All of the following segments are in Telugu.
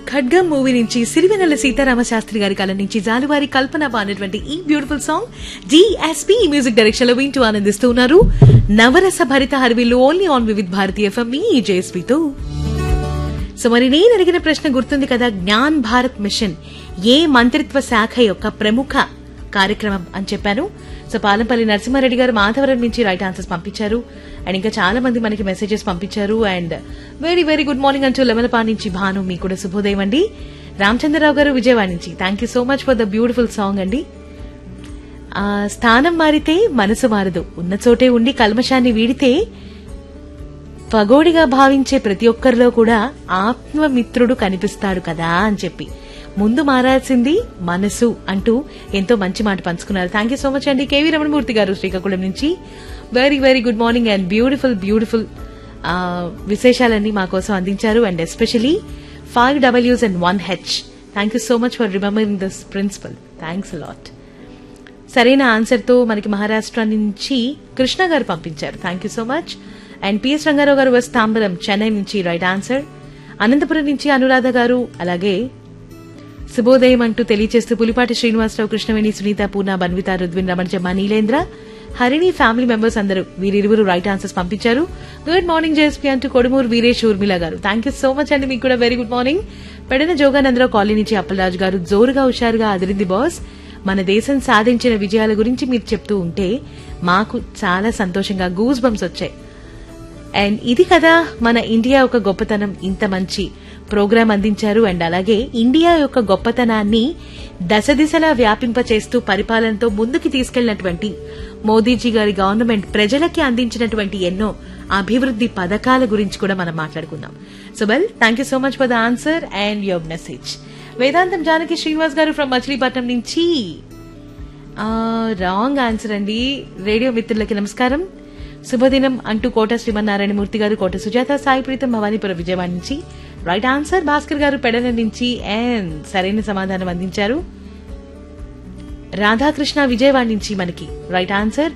ఖడ్గం మూవీ నుంచి సిరివెనెల సీతారామ శాస్త్రి గారి కళ నుంచి జాలువారి కల్పన బానటువంటి ఈ beautiful song GSP music direction లో వింటూ ఆనందిస్తూ ఉన్నారు నవరస భరిత హర్విల్లు only on Vividh Bharati FM మీ జేఎస్పీతో సో మరి నేను అడిగిన ప్రశ్న గుర్తుంది కదా జ్ఞాన్ భారత్ మిషన్ ఏ మంత్రిత్వ శాఖ యొక్క ప్రముఖ కార్యక్రమం అని చెప్పాను సో పాలంపల్లి నరసింహారెడ్డి గారు మాధవరం నుంచి రైట్ ఆన్సర్స్ పంపించారు అండ్ ఇంకా చాలా మంది మనకి మెసేజెస్ పంపించారు and very very good morning అంటూ లెమలపా నుంచి భాను మీకు కూడా శుభోదయం అండి రామచంద్రరావు గారు విజయవాడ నుంచి thank you so much for the beautiful song అండి ఆ, స్థానం మారితే మనసు మారదు ఉన్న చోటే ఉండి కల్మషాన్ని వీడితే పగోడిగా భావించే ప్రతి ఒక్కరిలో కూడా ఆత్మమిత్రుడు కనిపిస్తాడు కదా అని చెప్పి ముందు మారాల్సింది మనసు అంటూ ఎంతో మంచి మాట పంచుకున్నారు థ్యాంక్ యూ సో మచ్ అండి కేవీ రమణమూర్తి గారు శ్రీకాకుళం నుంచి very very good morning and beautiful beautiful విశేషాలన్నీ మా కోసం అందించారు అండ్ ఎస్పెషలీ ఫైవ్ డబ్ల్యూస్ and one H thank you so much for remembering this principle thanks lot సరైన ఆన్సర్ తో మనకి మహారాష్ట్ర నుంచి కృష్ణ గారు పంపించారు thank you so much and PS Rangarao గారు వెస్ట్ తాంబరం చెన్నై నుంచి రైట్ ఆన్సర్ అనంతపురం నుంచి అనురాధ గారు అలాగే శుభోదయం అంటూ తెలియచేస్తూ పులిపాటి శ్రీనివాసరావు కృష్ణవేణి సునీత పూర్ణ బన్విత రుద్విన్ రమణజమ్మ నీలేంద్ర హరిణి ఫ్యామిలీ మెంబర్స్ అందరూ వీరిరువురు రైట్ ఆన్సర్స్ పంపించారు గుడ్ మార్నింగ్ జేఎస్పీ అంటూ కొడుమూరు వీరేష్ ఊర్మిళ గారు థ్యాంక్ యూ సో మచ్ అండి మీకు కూడా very good morning Pedana Joganandarao colony నుంచి అప్పలరాజు గారు జోరుగా హుషారుగా అదిరింది బాస్ మన దేశం సాధించిన విజయాల గురించి మీరు చెప్తూ ఉంటే మాకు చాలా సంతోషంగా గూస్ బంప్స్ వచ్చాయి అండ్ ఇది కదా మన ఇండియా యొక్క గొప్పతనం ఇంత మంచి ప్రోగ్రాం అందించారు అండ్ అలాగే ఇండియా యొక్క గొప్పతనాన్ని దశ దిశలా వ్యాపింపచేస్తూ పరిపాలనతో ముందుకు తీసుకెళ్లినటువంటి మోదీజీ గారి గవర్నమెంట్ ప్రజలకి అందించినటువంటి ఎన్నో అభివృద్ది పథకాల గురించి కూడా మనం మాట్లాడుకుందాం so well thank you so much for the answer and your message Vedantam Janaki Srinivas గారు ఫ్రమ్ మచిలీపట్నం నుంచి రాంగ్ ఆన్సర్ అండి రేడియో మిత్రులకి నమస్కారం శుభదినం అంటూ కోట శ్రీమన్నారాయణమూర్తి గారు కోట సుజాత సాయి ప్రీతం భవానీపురం విజయవాడ నుంచి రైట్ ఆన్సర్ భాస్కర్ గారు పెడన నుంచి అండ్ సరైన సమాధానం అందించారు రాధాకృష్ణ విజయవాడ నుంచి మనకి రైట్ ఆన్సర్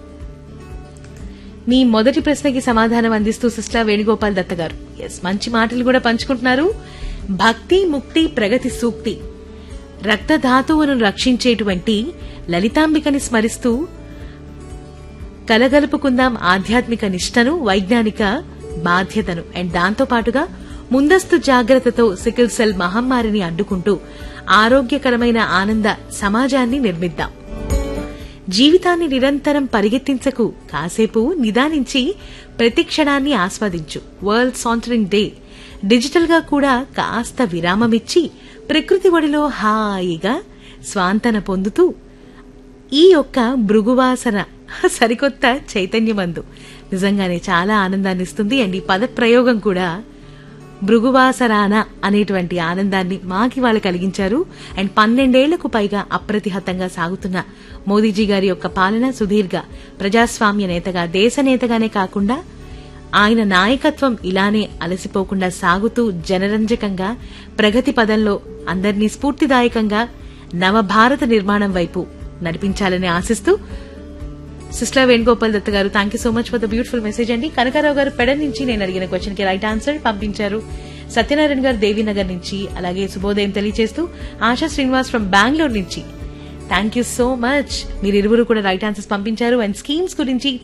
మీ మొదటి ప్రశ్నకి సమాధానం అందిస్తూ సిస్టర్ వేణుగోపాల్ దత్త గారు ఎస్ మంచి మాటలు కూడా పంచుకుంటున్నారు భక్తి ముక్తి ప్రగతి సూక్తి రక్తధాతువును రక్షించేటువంటి లలితాంబికని స్మరిస్తూ కలగలుపుకుందాం ఆధ్యాత్మిక నిష్టను వైజ్ఞానిక బాధ్యతను అండ్ దాంతో పాటుగా ముందస్తు జాగ్రత్తతో సికిల్ సెల్ మహమ్మారిని అడ్డుకుంటూ ఆరోగ్యకరమైన ఆనంద సమాజాన్ని నిర్మిద్దాం జీవితాన్ని నిరంతరం పరిగెత్తించకు కాసేపు నిదానించి ప్రతి క్షణాన్ని ఆస్వాదించు వరల్డ్ సాంటరింగ్ డే డిజిటల్ గా కూడా కాస్త విరామమిచ్చి ప్రకృతి ఒడిలో హాయిగా స్వాంతన పొందుతూ ఈ యొక్క భృగువాసన సరికొత్త చైతన్యమందు నిజంగానే చాలా ఆనందాన్ని ఇస్తుంది అండ్ ఈ పద ప్రయోగం కూడా భృగువాసరాన అనేటువంటి ఆనందాన్ని మాకి వాళ్ళు కలిగించారు అండ్ పన్నెండేళ్లకు పైగా అప్రతిహతంగా సాగుతున్న మోదీజీ గారి యొక్క పాలన సుదీర్ఘ ప్రజాస్వామ్య నేతగా దేశ నేతగానే కాకుండా ఆయన నాయకత్వం ఇలానే అలసిపోకుండా సాగుతూ జనరంజకంగా ప్రగతి పదంలో అందరినీ స్ఫూర్తిదాయకంగా నవభారత నిర్మాణం వైపు నడిపించాలని ఆశిస్తూ సిస్టర్ వేణుగోపాల్ దత్త గారు thank you so much for the beautiful message అండి కనకారావు గారు పెడ నుంచి నేను అడిగిన క్వశ్చన్ కి రైట్ ఆన్సర్ పంపించారు సత్యనారాయణ గారు దేవీనగర్ నుంచి అలాగే శుభోదయం తెలియజేస్తూ ఆశా శ్రీనివాస్ ఫ్రమ్ బెంగళూరు నుంచి థ్యాంక్ యూ సో మచ్ మీరు ఇరువురు కూడా రైట్ ఆన్సర్స్ పంపించారు అండ్ స్కీమ్స్ గురించి